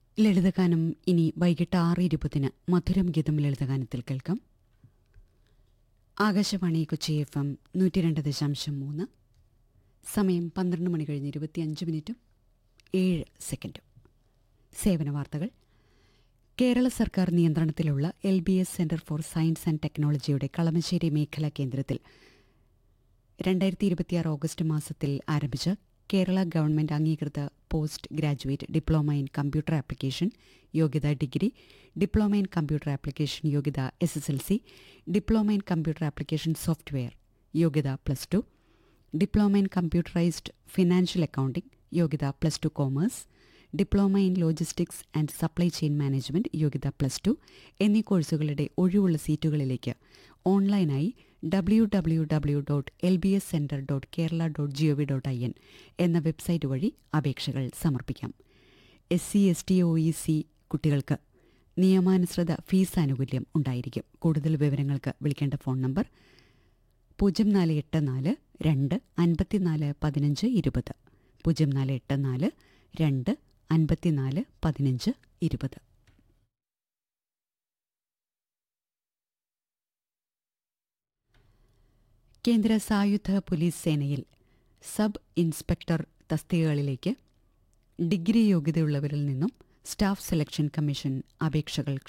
ലളിതഗാനം ഇനി വൈകിട്ട് ആറ് ഇരുപതിന് മധുരം ഗീതം ലളിതഗാനത്തിൽ കേൾക്കാം ആകാശവാണി കൊച്ചി എഫ് എം നൂറ്റി രണ്ട് ദശാംശം മൂന്ന് സമയം പന്ത്രണ്ട് മണി കഴിഞ്ഞ് ഇരുപത്തിയഞ്ച് മിനിറ്റും ഏഴ് സെക്കൻഡും സേവന വാർത്തകൾ കേരള സർക്കാർ നിയന്ത്രണത്തിലുള്ള L B S centre for science and ടെക്നോളജിയുടെ കളമശ്ശേരി മേഖലാ കേന്ദ്രത്തിൽ രണ്ടായിരത്തി ഇരുപത്തിയാറ് ഓഗസ്റ്റ് മാസത്തിൽ ആരംഭിച്ച കേരള ഗവൺമെന്റ് അംഗീകൃത post graduate diploma in computer application യോഗ്യത degree diploma in computer application യോഗ്യത S S L C diploma in computer application software യോഗ്യത plus two diploma in computerised financial accounting യോഗ്യത plus two commerce diploma in logistics and supply chain management യോഗ്യത plus two എന്നീ കോഴ്സുകളുടെ ഒഴിവുള്ള സീറ്റുകളിലേക്ക് ഓൺലൈനായി W W W dot L B S centre dot Kerala dot G O V dot I N എന്ന website വഴി അപേക്ഷകൾ സമർപ്പിക്കാം S C S T O E C കുട്ടികൾക്ക് നിയമാനുസൃത ഫീസ് ആനുകൂല്യം ഉണ്ടായിരിക്കും കൂടുതൽ വിവരങ്ങൾക്ക് വിളിക്കേണ്ട ഫോൺ നമ്പർ പൂജ്യം നാല് എട്ട് നാല് രണ്ട് അൻപത്തിനാല് പതിനഞ്ച് ഇരുപത് പൂജ്യം നാല് എട്ട് നാല് രണ്ട് അൻപത്തിനാല് പതിനഞ്ച് ഇരുപത് കേന്ദ്ര സായുധ പോലീസ് സേനയിൽ സബ് ഇൻസ്പെക്ടർ തസ്തികകളിലേക്ക് ഡിഗ്രി യോഗ്യതയുള്ളവരിൽ നിന്നും സ്റ്റാഫ് സെലക്ഷൻ കമ്മീഷൻ അപേക്ഷകൾ